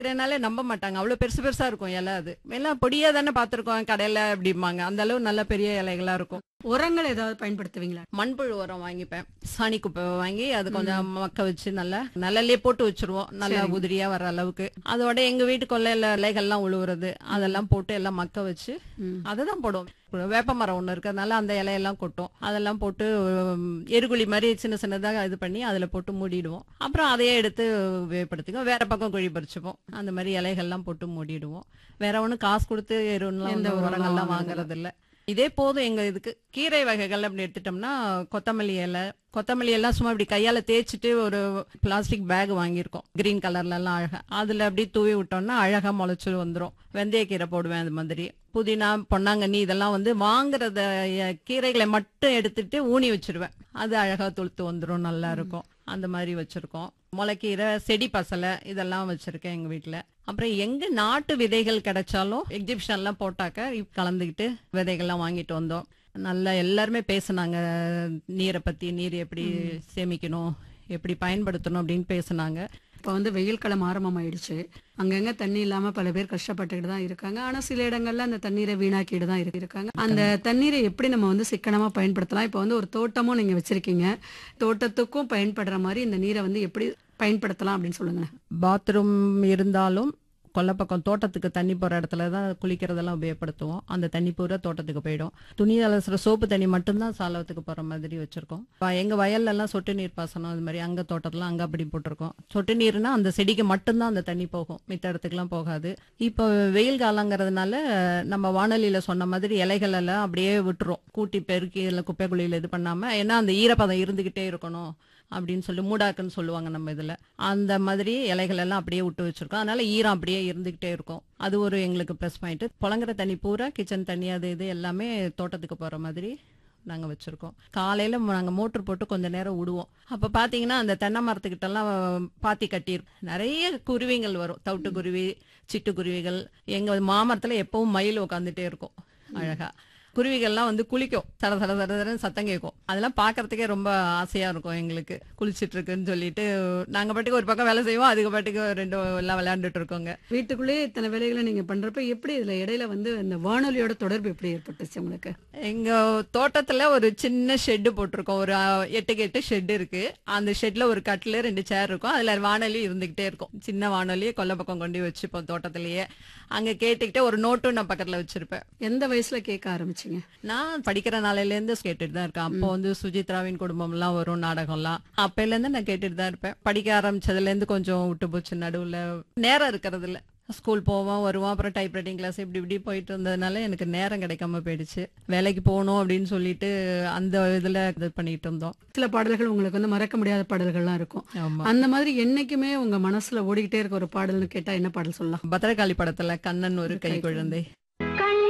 இதனாலே நம்ப மாட்டாங்க அவ்வளவு பெருசு பெருசா இருக்கும் இலை அது எல்லாம் பொடியா தானே பாத்திருக்கோம் கடையில அப்படிம்பாங்க அந்த அளவு நல்ல பெரிய இலைகளா இருக்கும் உரங்கள் ஏதாவது பயன்படுத்துவீங்களா மண்புழு உரம் வாங்கிப்பேன் சாணி குப்பை வாங்கி அது கொஞ்சம் மக்க வச்சு நல்லா நிழல்லே போட்டு வச்சிருவோம் நல்லா சரிங்க. உதிரியா வர அளவுக்கு அதோட எங்க வீட்டு கொல்லையில இலைகள்லாம் உழுவுறது அதெல்லாம் போட்டு எல்லாம் மக்க வச்சு ம். அதுதான் போடுவோம் வேப்ப மரம் ஒண்ணு இருக்கிறதுனால அந்த இலையெல்லாம் கொட்டும் அதெல்லாம் போட்டு உம், எருகுழி மாதிரி சின்ன சின்னதாக இது பண்ணி அதுல போட்டு மூடிடுவோம் அப்புறம் அதையே எடுத்து உபயோகப்படுத்திக்குவோம் வேற பக்கம் குழி பறிச்சுப்போம் அந்த மாதிரி இலைகள்லாம் போட்டு மூடிடுவோம் வேற ஒண்ணும் காசு கொடுத்து எருலாம் எந்த வந்து உரம்லாம் உரங்கள்லாம் வாங்குறது வாங்குறது இல்ல இதே போதும் எங்க இதுக்கு கீரை வகைகள் அப்படி எடுத்துட்டோம்னா கொத்தமல்லி இலை கொத்தமல்லி எல்லாம் சும்மா இப்படி கையால தேய்ச்சிட்டு ஒரு பிளாஸ்டிக் பேக் வாங்கியிருக்கோம் கிரீன் கலர்ல எல்லாம் அழகா அதுல அப்படியே தூவி விட்டோம்னா அழகா முளைச்சு வந்துரும் வெந்தயக்கீரை போடுவேன் அது மாதிரி புதினா பொன்னாங்கண்ணி இதெல்லாம் வந்து வாங்குறத அஹ், கீரைகளை மட்டும் எடுத்துட்டு ஊனி வச்சிருவேன் அது அழகா துளுத்து வந்துரும் நல்லா இருக்கும் அந்த மாதிரி வச்சிருக்கோம் முளைக்கீரை செடி பசலை இதெல்லாம் வச்சிருக்கேன் எங்க வீட்ல அப்புறம் எங்க நாட்டு விதைகள் கிடைச்சாலும் எக்ஸிபிஷன்லாம் போட்டாக்க இப்ப கலந்துக்கிட்டு விதைகள்லாம் வாங்கிட்டு வந்தோம் நல்லா எல்லாருமே பேசுனாங்க நீரை பத்தி நீர் எப்படி சேமிக்கணும் எப்படி பயன்படுத்தணும் அப்படின்னு பேசுனாங்க இப்ப வந்து வெயில் காலம் ஆரம்பமாயிடுச்சு அங்கங்க தண்ணி இல்லாம பல பேர் கஷ்டப்பட்டுக்கிட்டு தான் இருக்காங்க ஆனா சில இடங்கள்ல அந்த தண்ணீரை வீணாக்கிட்டு தான் இருக்கு- இருக்காங்க அந்த தண்ணீரை எப்படி நம்ம வந்து சிக்கனமா பயன்படுத்தலாம் இப்ப வந்து ஒரு தோட்டமும் நீங்க வச்சிருக்கீங்க தோட்டத்துக்கும் பயன்படுற மாதிரி இந்த நீரை வந்து எப்படி பயன்படுத்தலாம் அப்படின்னு சொல்லுங்க பாத்ரூம் இருந்தாலும் கொல்லப்பக்கம் தோட்டத்துக்கு தண்ணி போற இடத்துல தான் குளிக்கிறதெல்லாம் உபயோகப்படுத்துவோம் அந்த தண்ணி பூரா தோட்டத்துக்கு போயிடும் துணி அலசுற சோப்பு தண்ணி மட்டும்தான் சாலவத்துக்கு போற மாதிரி வச்சிருக்கோம் வ- எங்க வயல்ல எல்லாம் சொட்டு நீர் பாசனம் அது மாதிரி அங்க தோட்டத்துல அங்க அப்படி போட்டிருக்கோம் சொட்டு நீர்னா அந்த செடிக்கு மட்டும்தான் அந்த தண்ணி போகும் மித்த இடத்துக்குலாம் போகாது இப்போ வெயில் காலங்கிறதுனால நம்ம வானொலியில சொன்ன மாதிரி இலைகள் எல்லாம் அப்படியே விட்டுரும் கூட்டி பெருக்கி இல்லை குப்பை குழியில இது பண்ணாம ஏன்னா அந்த ஈரப்பதம் இருந்துகிட்டே இருக்கணும் அப்படின்னு சொல்லி மூடாக்குன்னு சொல்லுவாங்க நம்ம இதுல அந்த மாதிரி இலைகள் எல்லாம் அப்படியே விட்டு வச்சிருக்கோம் அதனால ஈரம் அப்படியே இருந்துகிட்டே இருக்கும் அது ஒரு எங்களுக்கு ப்ளஸ் பாயிண்ட் புழங்குற தண்ணி பூரா கிச்சன் தண்ணி அது இது எல்லாமே தோட்டத்துக்கு போற மாதிரி நாங்க வச்சிருக்கோம் காலையில ம- நாங்க மோட்டர் போட்டு கொஞ்ச நேரம் விடுவோம் அப்ப பாத்தீங்கன்னா அந்த தென்னை மரத்துக்கிட்ட எல்லாம் பாத்தி கட்டியிருக்கும் நிறைய குருவிகள் வரும் தவிட்டு குருவி சிட்டுக்குருவிகள் எங்க மாமரத்துல எப்பவும் மயில் உட்காந்துட்டே இருக்கும் அழகா குருவிகள்லாம் வந்து குளிக்கும் தட தட தட தடன்னு சத்தம் கேட்கும் அதெல்லாம் பார்க்கறதுக்கே ரொம்ப ஆசையா இருக்கும் எங்களுக்கு குளிச்சிட்டு இருக்குன்னு சொல்லிட்டு நாங்க பாட்டுக்கு ஒரு பக்கம் வேலை செய்வோம் அதுக்கு பாட்டுக்கு ரெண்டு எல்லாம் விளையாண்டுட்டு இருக்கோங்க வீட்டுக்குள்ளேயே இத்தனை வேலைகளை நீங்க பண்றப்ப எப்படி இதுல இடையில வந்து இந்த வானொலியோட தொடர்பு எப்படி ஏற்பட்டுச்சு உங்களுக்கு எங்க தோட்டத்துல ஒரு சின்ன ஷெட்டு போட்டிருக்கோம் ஒரு அஹ், எட்டுக்கு எட்டு ஷெட் இருக்கு அந்த ஷெட்ல ஒரு கட்டில் ரெண்டு சேர் இருக்கும் அதுல வானொலி இருந்துகிட்டே இருக்கும் சின்ன வானொலியை கொல்லை பக்கம் கொண்டு வச்சுப்போம் தோட்டத்திலேயே அங்க கேட்டுக்கிட்டே ஒரு நோட்டும் நான் பக்கத்துல வச்சிருப்பேன் எந்த வயசுல கேட்க ஆரம்பிச்சீங்க நான் படிக்கிற நாளையில இருந்து கேட்டுட்டு தான் இருக்கேன் அப்போ வந்து சுஜித்ராவின் குடும்பம் எல்லாம் வரும் நாடகம்லாம் அப்பையில இருந்து நான் கேட்டுட்டு தான் இருப்பேன் படிக்க ஆரம்பிச்சதுல இருந்து கொஞ்சம் விட்டு போச்சு நடுவுல நேரம் இருக்கிறது இல்ல ஸ்கூல் போவோம் வருவோம் அப்புறம் டைப் ரைட்டிங் கிளாஸ் இப்படி இப்படி போயிட்டு இருந்ததுனால எனக்கு நேரம் கிடைக்காம போயிடுச்சு வேலைக்கு போகணும் அப்படின்னு சொல்லிட்டு அந்த இதுல இது பண்ணிட்டு இருந்தோம் சில பாடல்கள் உங்களுக்கு வந்து மறக்க முடியாத பாடல்கள்லாம் இருக்கும் ஆமா அந்த மாதிரி என்னைக்குமே உங்க மனசுல ஓடிக்கிட்டே இருக்க ஒரு பாடல்னு கேட்டா என்ன பாடல் சொல்லலாம் பத்திரகாளி படத்துல கண்ணன் ஒரு கை குழந்தை